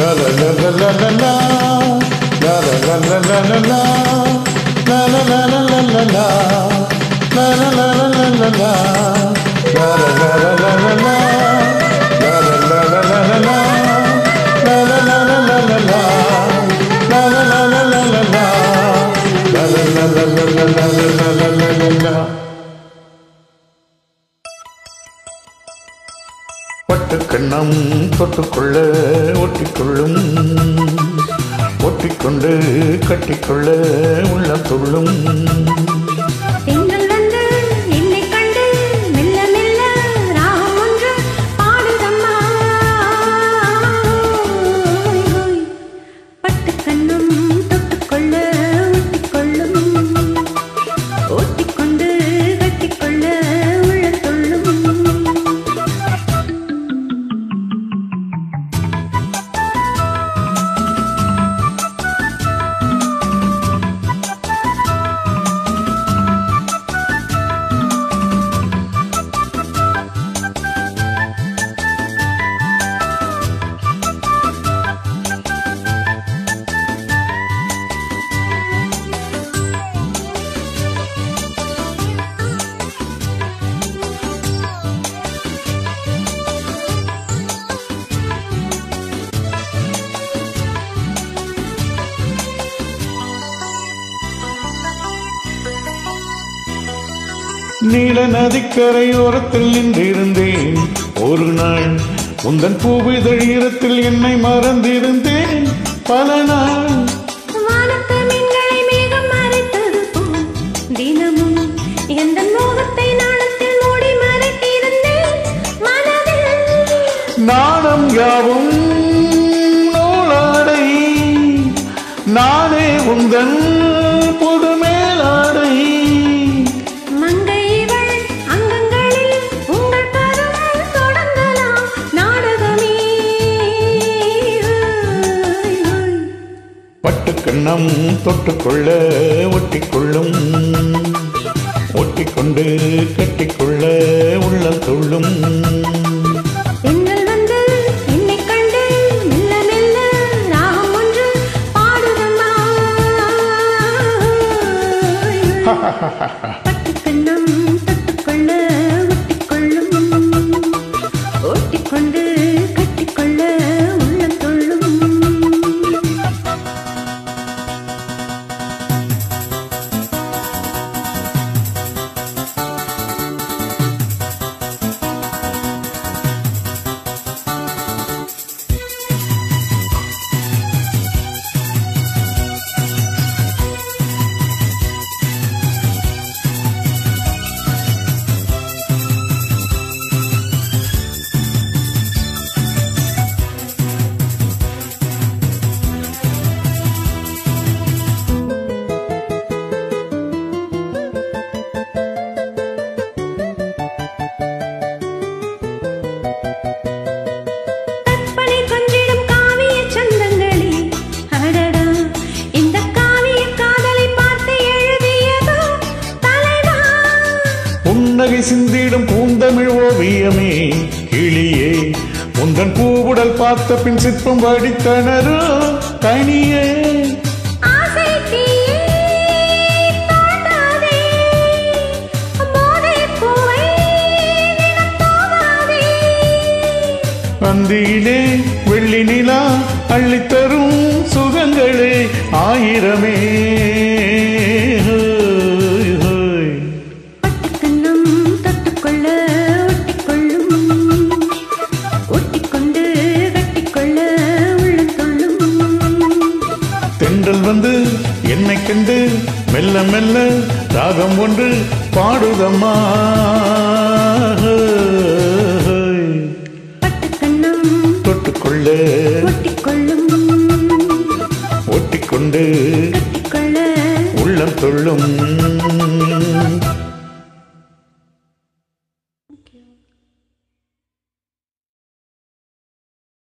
La la la la la la la. La la la la la la la. La la la la la la la. La la la la la la la. La la la la la la la. La la la la la la la. La la la la la la la. La la la la la la la. La la la la la la la la la la la. பட்டுக்கண்ணம் தொட்டுக்கொள்ள ஒட்டிக்கொள்ளும் ஒட்டிக்கொண்டு கட்டிக்கொள்ள உள்ள துள்ளும் பெண்கள் வந்து என்னை கண்டு மெல்ல மெல்ல ராகம் ஒன்று பாடுதம்மா பட்டு கண்ணம் தொட்டுக்கொள்ள ஒட்டிக்கொள்ளும் ஒட்டிக்கொண்டு கட்டிக்கொள்ள உள்ள துள்ளும் நீல நதிக்கரையோரத்தில் நின்றிருந்தேன் ஒரு நாள் உந்தன் பூவிதழ் ஈரத்தில் என்னை மறந்திருந்தேன் பல நாள் வானத்து மீன்களை மேகம் மறைத்தது போல் தினமும் எந்த மோகத்தை நாணத்தில் மூடி மறைத்திருந்தேன் மனதில் நாணம் யாவும் நூலாடை நானே உந்தன் புது மேலாடை மங்கை இவள் அங்கங்களில் உங்கள் பருவம் தொடங்கலாம் நாடகமே பட்டுக்கண்ணம் தொட்டுக்கொள்ள ஒட்டிக்கொள்ளும் ஒட்டிக்கொண்டு கட்டிக்கொள்ள உள்ள துள்ளும் பெண்கள் வந்து என்னை கண்டு மெல்ல மெல்ல ராகம் ஒன்று பாடுதம்மா பட்டுக்கண்ணம் தொட்டுக்கொள்ள ஒட்டிக்கொள்ளும் ஒட்டிக்கொண்டு கட்டிக்கொள்ள உள்ளம் துள்ளும் கற்பனை கொஞ்சிடும் காவிய சந்தங்களே அடடா இந்த காவிய காதலை பார்த்து எழுதியதோ தலைவா புன்னகை சிந்திடும் பூந்தமிழ் ஓவியமே கிளியே உந்தன் பூவுடல் பார்த்த பின் சிற்பம் வடித்தனரோ கனியே ஆசை தீயே தாண்டாதே போதைப் பூவை நிலம் போகாதே அந்தியிலே வெள்ளி நிலா அள்ளித்தரும் சுகங்களே ஆயிரமே ஹோய், ஹோய். பட்டுக்கண்ணம் தொட்டுக்கொள்ள ஒட்டிக்கொள்ளும் ஒட்டிக்கொண்டு கட்டிக்கொள்ள உள்ளம் துள்ளும் தென்றல் வந்து என்னை கண்டு மெல்ல மெல்ல ராகம் ஒன்று பாடுதம்மா ஹோய். பட்டுக்கண்ணம் தொட்டுக்கொள்ள ஒட்டிக்கொள்ளும் ஒட்டிக்கொண்டு கட்டிக்கொள்ள உள்ளம் தொள்ளும்